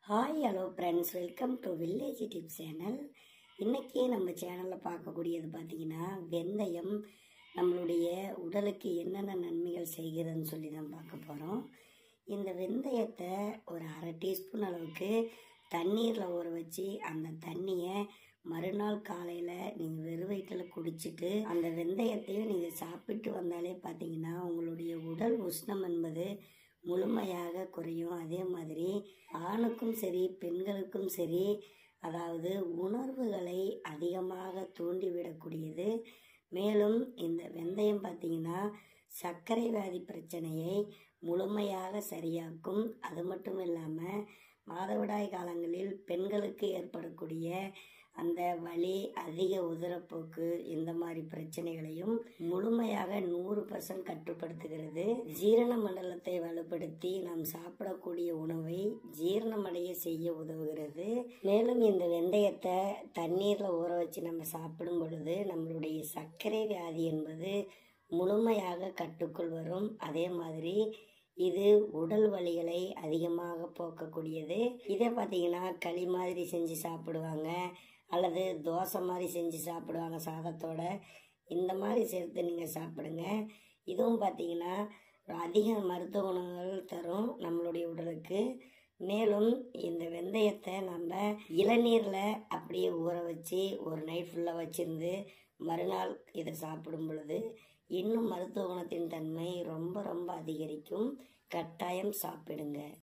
hi hello friends welcome to village tip channel இன்றைக்கி நம்ம சேனலில் பார்க்கக்கூடியது பார்த்திங்கன்னா வெந்தயம் நம்மளுடைய உடலுக்கு என்னென்ன நன்மைகள் செய்கிறதுன்னு சொல்லி தான் பார்க்க போகிறோம் இந்த வெந்தயத்தை ஒரு அரை டீஸ்பூன் அளவுக்கு தண்ணீரில் ஊற வச்சு அந்த தண்ணியை மறுநாள் காலையில் நீங்கள் வெறும் வயிற்றில் குடிச்சிட்டு அந்த வெந்தயத்தையும் நீங்கள் சாப்பிட்டு வந்தாலே பார்த்தீங்கன்னா உங்களுடைய உடல் உஷ்ணம் என்பது முழுமையாக குறையும் அதே மாதிரி ஆணுக்கும் சரி பெண்களுக்கும் சரி அதாவது உணர்வுகளை அதிகமாக தூண்டிவிடக்கூடியது மேலும் இந்த வெந்தயம் பார்த்தீங்கன்னா சர்க்கரை வியாதி பிரச்சனையை முழுமையாக சரியாக்கும் அது மட்டும் இல்லாமல் மாதவிடாய் காலங்களில் பெண்களுக்கு ஏற்படக்கூடிய அந்த வலி அதிக உதரப்போக்கு இந்த மாதிரி பிரச்சனைகளையும் முழுமையாக நூறு பர்சன்ட் கட்டுப்படுத்துகிறது ஜீரண மண்டலத்தை வலுப்படுத்தி நாம் சாப்பிடக்கூடிய உணவை ஜீரணமடைய செய்ய உதவுகிறது மேலும் இந்த வெந்தயத்தை தண்ணீரில் ஊற வச்சு நம்ம சாப்பிடும் பொழுது நம்மளுடைய சர்க்கரை வியாதி என்பது முழுமையாக கட்டுக்குள் வரும் அதே மாதிரி இது உடல் வலிகளை அதிகமாக போக்கக்கூடியது இதை பார்த்தீங்கன்னா களி மாதிரி செஞ்சு சாப்பிடுவாங்க அல்லது தோசை மாதிரி செஞ்சு சாப்பிடுவாங்க சாதத்தோட இந்த மாதிரி சேர்த்து நீங்கள் சாப்பிடுங்க இதுவும் பார்த்தீங்கன்னா அதிக மருத்துவ குணங்கள் தரும் நம்மளுடைய உடலுக்கு மேலும் இந்த வெந்தயத்தை நம்ம இளநீரில் அப்படியே ஊற வச்சு ஒரு நைட் ஃபுல்லாக வச்சுருந்து மறுநாள் இதை சாப்பிடும் பொழுது இன்னும் மருத்துவ குணத்தின் தன்மை ரொம்ப ரொம்ப அதிகரிக்கும் கட்டாயம் சாப்பிடுங்க